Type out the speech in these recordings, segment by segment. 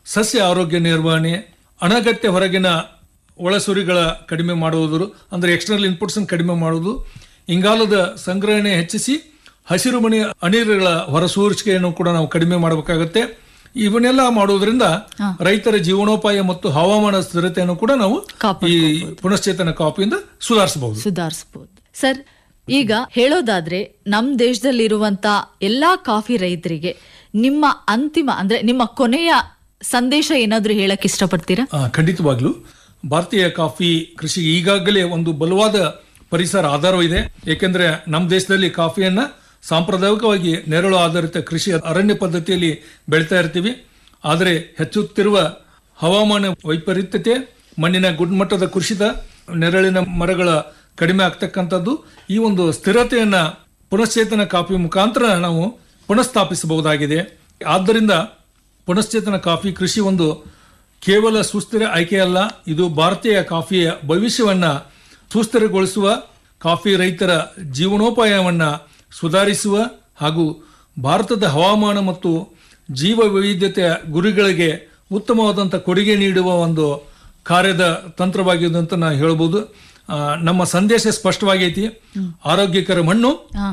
ಸಸ್ಯ ಆರೋಗ್ಯ ನಿರ್ವಹಣೆ ಅನಗತ್ಯ ಹೊರಗಿನ ಒಳಸುರಿಗಳ ಕಡಿಮೆ ಮಾಡುವುದು ಅಂದ್ರೆ ಎಕ್ಸ್ಟರ್ನಲ್ ಇನ್ಪುಟ್ಸ್ ಕಡಿಮೆ ಮಾಡುವುದು ಇಂಗಾಲದ ಸಂಗ್ರಹಣೆ ಹೆಚ್ಚಿಸಿ ಹಸಿರು ಮನೆ ಅನಿಲಗಳ ಹೊರಸೂರಿಕೆಯನ್ನು ಕೂಡ ನಾವು ಕಡಿಮೆ ಮಾಡಬೇಕಾಗತ್ತೆ ಇವನ್ನೆಲ್ಲ ಮಾಡುವುದರಿಂದ ರೈತರ ಜೀವನೋಪಾಯ ಮತ್ತು ಹವಾಮಾನ ಸ್ಥಿರತೆಯನ್ನು ಕೂಡ ನಾವು ಈ ಪುನಶ್ಚೇತನ ಕಾಫಿಯಿಂದ ಸುಧಾರಿಸಬಹುದು ಸುಧಾರಿಸಬಹುದು ಸರ್ ಈಗ ಹೇಳೋದಾದ್ರೆ ನಮ್ ದೇಶದಲ್ಲಿರುವಂತ ಎಲ್ಲಾ ಕಾಫಿ ರೈತರಿಗೆ ನಿಮ್ಮ ಅಂತಿಮ ಅಂದ್ರೆ ನಿಮ್ಮ ಕೊನೆಯ ಸಂದೇಶ ಏನಾದ್ರೂ ಹೇಳಕ್ ಇಷ್ಟಪಡ್ತೀರಾ ಆ, ಖಂಡಿತವಾಗ್ಲೂ ಭಾರತೀಯ ಕಾಫಿ ಕೃಷಿ ಈಗಾಗಲೇ ಒಂದು ಬಲವಾದ ಪರಿಸರ ಆಧಾರವಿದೆ ಏಕೆಂದ್ರೆ ನಮ್ಮ ದೇಶದಲ್ಲಿ ಕಾಫಿಯನ್ನ ಸಾಂಪ್ರದಾಯಿಕವಾಗಿ ನೆರಳು ಆಧಾರಿತ ಕೃಷಿ ಅರಣ್ಯ ಪದ್ಧತಿಯಲ್ಲಿ ಬೆಳಿತಾ ಇರ್ತೀವಿ ಆದರೆ ಹೆಚ್ಚುತ್ತಿರುವ ಹವಾಮಾನ ವೈಪರೀತ್ಯತೆ ಮಣ್ಣಿನ ಗುಣಮಟ್ಟದ ಕುಸಿತ ನೆರಳಿನ ಮರಗಳ ಕಡಿಮೆ ಆಗ್ತಕ್ಕಂಥದ್ದು ಈ ಒಂದು ಸ್ಥಿರತೆಯನ್ನ ಪುನಶ್ಚೇತನ ಕಾಫಿ ಮುಖಾಂತರ ನಾವು ಪುನಃಸ್ಥಾಪಿಸಬಹುದಾಗಿದೆ ಆದ್ದರಿಂದ ಪುನಶ್ಚೇತನ ಕಾಫಿ ಕೃಷಿ ಒಂದು ಕೇವಲ ಸುಸ್ಥಿರ ಆಯ್ಕೆಯಲ್ಲ ಇದು ಭಾರತೀಯ ಕಾಫಿಯ ಭವಿಷ್ಯವನ್ನ ಸುಸ್ಥಿರಗೊಳಿಸುವ ಕಾಫಿ ರೈತರ ಜೀವನೋಪಾಯವನ್ನ ಸುಧಾರಿಸುವ ಹಾಗೂ ಭಾರತದ ಹವಾಮಾನ ಮತ್ತು ಜೀವ ವೈವಿಧ್ಯತೆಯ ಗುರಿಗಳಿಗೆ ಉತ್ತಮವಾದಂಥ ಕೊಡುಗೆ ನೀಡುವ ಒಂದು ಕಾರ್ಯದ ತಂತ್ರವಾಗಿದೆ ಅಂತ ನಾ ಹೇಳ್ಬೋದು ಆ, ನಮ್ಮ ಸಂದೇಶ ಸ್ಪಷ್ಟವಾಗೈತಿ ಆರೋಗ್ಯಕರ ಮಣ್ಣು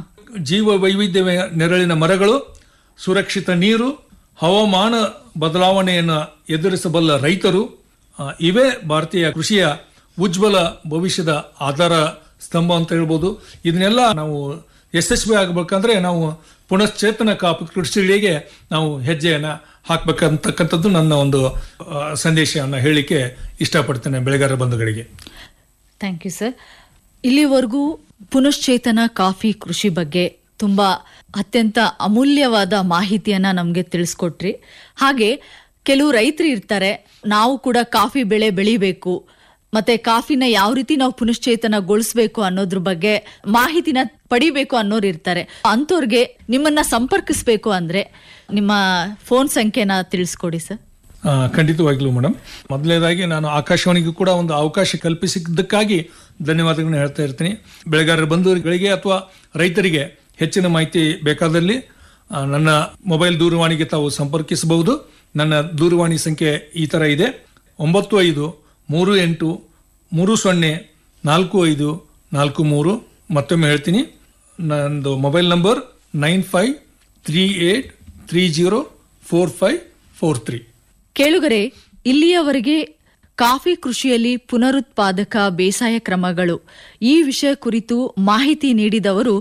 ಜೀವ ವೈವಿಧ್ಯ ನೆರಳಿನ ಮರಗಳು ಸುರಕ್ಷಿತ ನೀರು ಹವಾಮಾನ ಬದಲಾವಣೆಯನ್ನು ಎದುರಿಸಬಲ್ಲ ರೈತರು ಆ, ಇವೇ ಭಾರತೀಯ ಕೃಷಿಯ ಉಜ್ವಲ ಭವಿಷ್ಯದ ಆಧಾರ ಸ್ತಂಭ ಅಂತ ಹೇಳ್ಬೋದು ಇದನ್ನೆಲ್ಲ ನಾವು ಯಶಸ್ವಿ ಆಗಬೇಕಂದ್ರೆ ನಾವು ಪುನಶ್ಚೇತನ ಕಾಪಿ ಕೃಷಿಗಳಿಗೆ ನಾವು ಹೆಜ್ಜೆಯನ್ನ ಹಾಕ್ಬೇಕಂತಕ್ಕಂಥದ್ದು ನನ್ನ ಒಂದು ಆ, ಸಂದೇಶವನ್ನ ಹೇಳಲಿಕ್ಕೆ ಇಷ್ಟಪಡ್ತೇನೆ ಬೆಳೆಗಾರ ಬಂಧುಗಳಿಗೆ ಥ್ಯಾಂಕ್ ಯು ಸರ್ ಇಲ್ಲಿವರೆಗೂ ಪುನಶ್ಚೇತನ ಕಾಫಿ ಕೃಷಿ ಬಗ್ಗೆ ತುಂಬಾ ಅತ್ಯಂತ ಅಮೂಲ್ಯವಾದ ಮಾಹಿತಿಯನ್ನ ನಮಗೆ ತಿಳಿಸ್ಕೊಟ್ರಿ ಹಾಗೆ ಕೆಲವು ರೈತರು ಇರ್ತಾರೆ ನಾವು ಕೂಡ ಕಾಫಿ ಬೆಳೆ ಬೆಳಿಬೇಕು ಮತ್ತೆ ಕಾಫಿನ ಯಾವ ರೀತಿ ನಾವು ಪುನಶ್ಚೇತನಗೊಳಿಸ್ಬೇಕು ಅನ್ನೋದ್ರ ಬಗ್ಗೆ ಮಾಹಿತಿನ ಪಡಿಬೇಕು ಅನ್ನೋರು ಇರ್ತಾರೆ ಅಂಥವ್ರಿಗೆ ನಿಮ್ಮನ್ನ ಸಂಪರ್ಕಿಸ್ಬೇಕು ಅಂದ್ರೆ ನಿಮ್ಮ ಫೋನ್ ಸಂಖ್ಯೆನ ತಿಳಿಸ್ಕೊಡಿ ಸರ್ ಆ, ಖಂಡಿತವಾಗ್ಲೂ ಮೇಡಮ್ ಮೊದಲನೇದಾಗಿ ನಾನು ಆಕಾಶವಾಣಿಗೂ ಕೂಡ ಒಂದು ಅವಕಾಶ ಕಲ್ಪಿಸಿದ್ದಕ್ಕಾಗಿ ಧನ್ಯವಾದಗಳನ್ನ ಹೇಳ್ತಾ ಇರ್ತೀನಿ ಬೆಳೆಗಾರರ ಬಂಧುಗಳಿಗೆ ಅಥವಾ ರೈತರಿಗೆ ಹೆಚ್ಚಿನ ಮಾಹಿತಿ ಬೇಕಾದಲ್ಲಿ ಆ, ನನ್ನ ಮೊಬೈಲ್ ದೂರವಾಣಿಗೆ ತಾವು ಸಂಪರ್ಕಿಸಬಹುದು ನನ್ನ ದೂರವಾಣಿ ಸಂಖ್ಯೆ ಈ ಥರ ಇದೆ ಒಂಬತ್ತು ಐದು ಮೂರು ಎಂಟು ಮೂರು ಸೊನ್ನೆ ನಾಲ್ಕು ಐದು ನಾಲ್ಕು ಮೂರು ಮತ್ತೊಮ್ಮೆ ಹೇಳ್ತೀನಿ ನಂದು mobile number nine five three eight three zero four five four three ಕೇಳುಗರೆ ಇಲ್ಲಿಯವರೆಗೆ ಕಾಫಿ ಕೃಷಿಯಲ್ಲಿ ಪುನರುತ್ಪಾದಕ ಬೇಸಾಯ ಕ್ರಮಗಳು ಈ ವಿಷಯ ಕುರಿತು ಮಾಹಿತಿ ನೀಡಿದವರು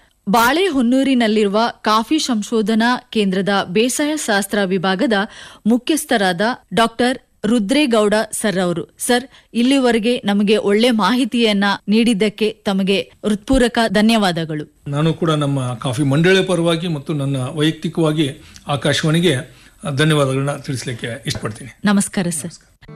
ಬಾಳೆಹೊನ್ನೂರಿನಲ್ಲಿರುವ ಕಾಫಿ ಸಂಶೋಧನಾ ಕೇಂದ್ರದ ಬೇಸಾಯ ಶಾಸ್ತ್ರ ವಿಭಾಗದ ಮುಖ್ಯಸ್ಥರಾದ ಡಾಕ್ಟರ್ ರುದ್ರೇಗೌಡ ಸರ್ ಅವರು ಸರ್ ಇಲ್ಲಿವರೆಗೆ ನಮಗೆ ಒಳ್ಳೆ ಮಾಹಿತಿಯನ್ನ ನೀಡಿದ್ದಕ್ಕೆ ತಮಗೆ ಹೃತ್ಪೂರ್ವಕ ಧನ್ಯವಾದಗಳು ನಾನು ಕೂಡ ನಮ್ಮ ಕಾಫಿ ಮಂಡಳಿಯ ಪರವಾಗಿ ಮತ್ತು ನನ್ನ ವೈಯಕ್ತಿಕವಾಗಿ ಆಕಾಶವಾಣಿಗೆ ಧನ್ಯವಾದಗಳನ್ನ ತಿಳಿಸ್ಲಿಕ್ಕೆ ಇಷ್ಟಪಡ್ತೀನಿ ನಮಸ್ಕಾರ ಸರ್